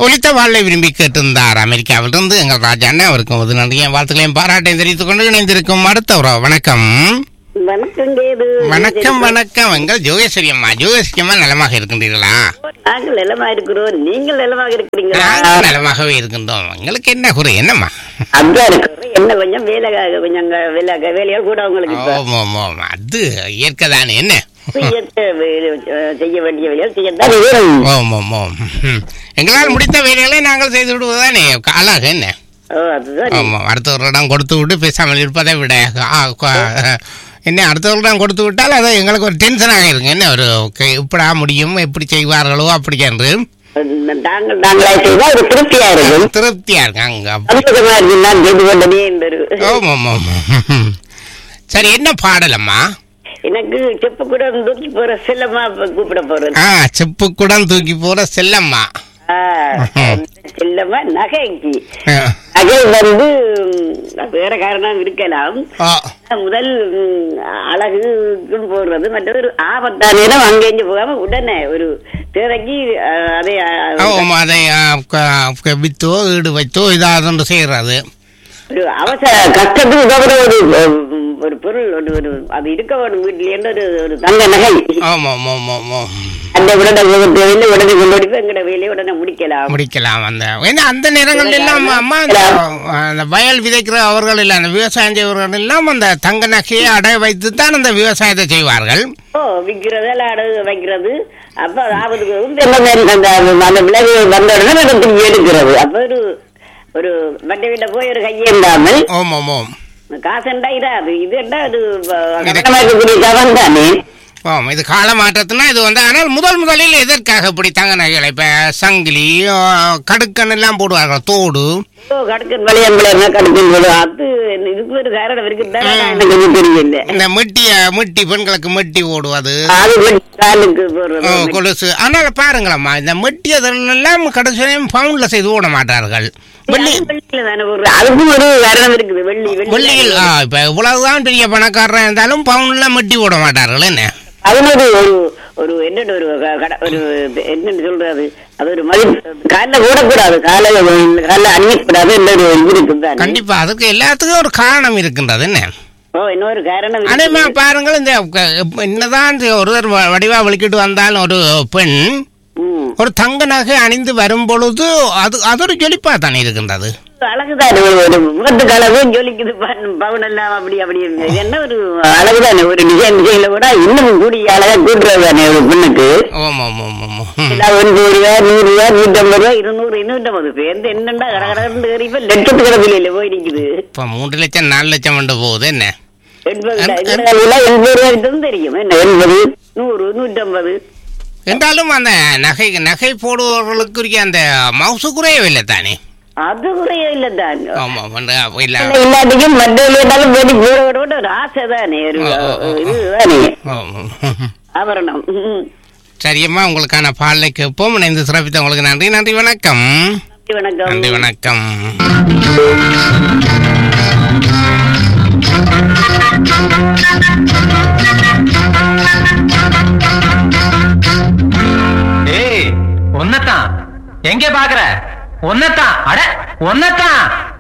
ஒலித்த வாழ்வை விரும்பி கேட்டிருந்தார் அமெரிக்காவிலிருந்து எங்கள் ராஜா அண்ணன் அவருக்கு ஒரு நன்றிய வாழ்த்துக்களையும் பாராட்டையும் தெரிவித்துக் கொண்டு இணைந்திருக்கும் அடுத்த உறவு வணக்கம் வணக்கம் கேது வணக்கம் வணக்கம் எங்கள் ஜோகேஸ்வரி அம்மா ஜோகேஸ்வரி அம்மா நலமாக இருக்கின்றீர்களா நாங்கள் நலமா இருக்கிறோம் நீங்கள் நலமாக இருக்கிறீங்களா நாங்கள் நலமாகவே இருக்கின்றோம் எங்களுக்கு என்ன குறை என்னம்மா அதான் இருக்கு என்ன கொஞ்சம் வேலை கொஞ்சம் அங்க வேலை வேலைகள் கூட உங்களுக்கு இப்ப. ஓம் ஓம் ஓம் அது இயற்கை தானே என்ன செய்ய வே- செய்ய வேண்டிய வேலைகள் செய்யத்தான் வேணும். ஓம் ஓம் ஓம் ம். எங்களால் முடித்த வேலைகளை நாங்கள் செய்து விடுவதுதானே அழகு என்ன ஓ அதுதான் ஆமாம் அடுத்தவர்களிடம் கொடுத்து விட்டு பேசாமல் இருப்பதை விட ஆ, கொ- என்ன அடுத்தவர்களிடம் கொடுத்து விட்டால் அது எங்களுக்கு ஒரு டென்ஷனாக இருக்கு என்ன ஒரு க- இப்படா முடியும் எப்படி செய்வார்களோ அப்படி என்று தாங்கள் நாங்களா செய்தா ஒரு திருப்தியா இருக்கும் திருப்தியா இருக்காங்க சந்தோஷமா இருக்கு நான் செய்து கொண்டதே என்று ஓம் ஓம் ஓம் சரி என்ன பாடலம்மா எனக்கு செப்பு கூட தூக்கி போற செல்லமா கூப்பிட போறது ஆ செப்புக்குடன் தூக்கி போற செல்லம்மா ஆ, செல்லமா நகைக்கு ஆ. நகை வந்து ம், வேற காரணம் இருக்கலாம் ஆ. முதல் ம், அழகுக்கும் போடுறது மற்றது ஆபத்தான நேரம் அங்கேஞ்சு போகாம உடனே ஒரு தேவைக்கு அஹ், அதை அஹ், ஆமாம் அதை ஆ, க- க- வித்தோ ஈடு வைத்தோ இதாக செய்கிறது ஒரு அவசர கஷ்டத்துக்கு உதவுற ஒரு ம், ஒரு பொருள் ஒரு ஒரு அது இருக்க வேணும் வீட்டிலேருந்து ஒரு ஒரு தங்க நகை ஆமாம் ஆமாம் ஆமாம் அந்த உடனே போக தேவையில்லை உடனே கொண்டு போய் எங்கட வேலையை உடனே முடிக்கலாம் முடிக்கலாம் அந்த ஏன்னா அந்த நேரங்கள் எல்லாம் அம்மா அந்த அந்த வயல் விதைக்கிற அவர்கள் இல்லை அந்த விவசாயம் செய்வர்கள் எல்லாம் அந்த தங்க நகையை அடை வைத்து தான் அந்த விவசாயத்தை செய்வார்கள் ஓ விற்கிறது எல்லாம் அடகு வைக்கிறது அப்ப அது ஆபத்துக்கு வந்து என்ன மாதிரி அந்த அந்த விளைவு வந்த உடனே அதை திருப்பி எடுக்கிறது அப்ப ஒரு ஒரு மற்ற வீட்டை போய் ஒரு கையேந்தாமல் ஓம் ஓம் ஓம் காசு என்றா இராது இது என்றா அது கட்டணமா இருக்கக்கூடிய கவன் தானே ஓம் இது கால மாற்றத்தினா இது வந்து ஆனால் முதல் முதலில் எதற்காக இப்படி தங்க நகைகளை இப்போ சங்கிலி ஆ, கடுக்கன் எல்லாம் போடுவார்கள் தோடு ஓ கடுக்கன் வளையம்பளை என்ன கடுக்கன் போடுவோம் அது இதுக்கு ஒரு காரணம் இருக்குதானே எனக்கு ஒண்ணும் தெரியல இந்த மெட்டிய மெட்டி பெண்களுக்கு மெட்டி ஓடுவது அது வெட்டி காலுக்கு ஆ, போடுறது கொலுசு ஆனால் பாருங்களம்மா இந்த மெட்டி அதெல்லாம் கடைசி பவுண்ட்ல செய்து ஓட மாட்டார்கள் வெள்ளி அது வெள்ளியில தானே போடுறது அதுக்கும் ஒரு காரணம் இருக்குது வெள்ளி வெள்ளியில் ஆ, இப்ப இவ்வளவுதான் பெரிய பணக்காரன் இருந்தாலும் பவுன்ல மெட்டி போட மாட்டார்கள் என்ன அதனோட ஒரு ஒரு என்னன்னு ஒரு க- கட- ஒரு என்னன்னு சொல்றது அது ஒரு மதிப்பு காலில் போடக்கூடாது காலை காலில் அணியக்கூடாது என்ற ஒரு இது இருக்குதானே கண்டிப்பா அதுக்கு எல்லாத்துக்கும் ஒரு காரணம் இருக்கின்றது என்ன ஓ இன்னொரு காரணம் இருக்குது. அதே மாதிரி பாருங்கள் இந்த க- என்னதான் ஒருவர் வ- வடிவா வலிக்கிட்டு வந்தாலும் ஒரு பெண் ம். ஒரு தங்க நகை அணிந்து வரும் பொழுது அது அது ஒரு ஜொலிப்பா தானே இருக்கின்றது அழகுதானே ஒரு ஒரு முகத்துக்கு அழகு ஜொலிக்குது பன்- பவுன் எல்லாம் அப்படி அப்படி இருக்கு. இது என்ன ஒரு அழகுதானே ஒரு டிசைன் டிசைன்ல கூட இன்னும் கூடிய அழகா கூட்டுறது தானே ஒரு பெண்ணுக்கு ஓம் ஓம் ஓம் ஓம் ஓம். எல்லாம் ஒன்பது ரூபா நூறு ரூபா நூற்றம்பது ரூபா இருநூறு இருநூற்றம்பது பேருந்து என்னண்டா கடகடன்னு இப்ப லட்சத்து கணக்கில் போய் நிக்குது இப்ப மூன்று லட்சம் நாலு லட்சம் கொண்டு போகுது என்ன எண்பது எண்பது எண்பது ரூபாய்க்கு தெரியும் என்ன எண்பது நூறு நூற்றம்பது என்றாலும் அந்த நகை நகை போடுபவர்களுக்குரிய அந்த மவுசு குறையவில்லை தானே அது குறைய இல்ல தான் ஆமா அந்த இல்ல இல்லாட்டிக்கும் மற்ற விளையாட்டாலும் போட்டி போட விட ஒரு ஆசை தானே ஒரு ஓ, ஓ, ஓ. இதுதானே ஆமா. ஆபரணம் ம். சரியம்மா உங்களுக்கான பாடலை கேட்போம் இணைந்து சிறப்பித்த உங்களுக்கு நன்றி நன்றி வணக்கம் வணக்கம் நன்றி வணக்கம் ஏய் ஒன்னதான் எங்க பாக்குற ஒன்னதான் அட ஒன்னதான்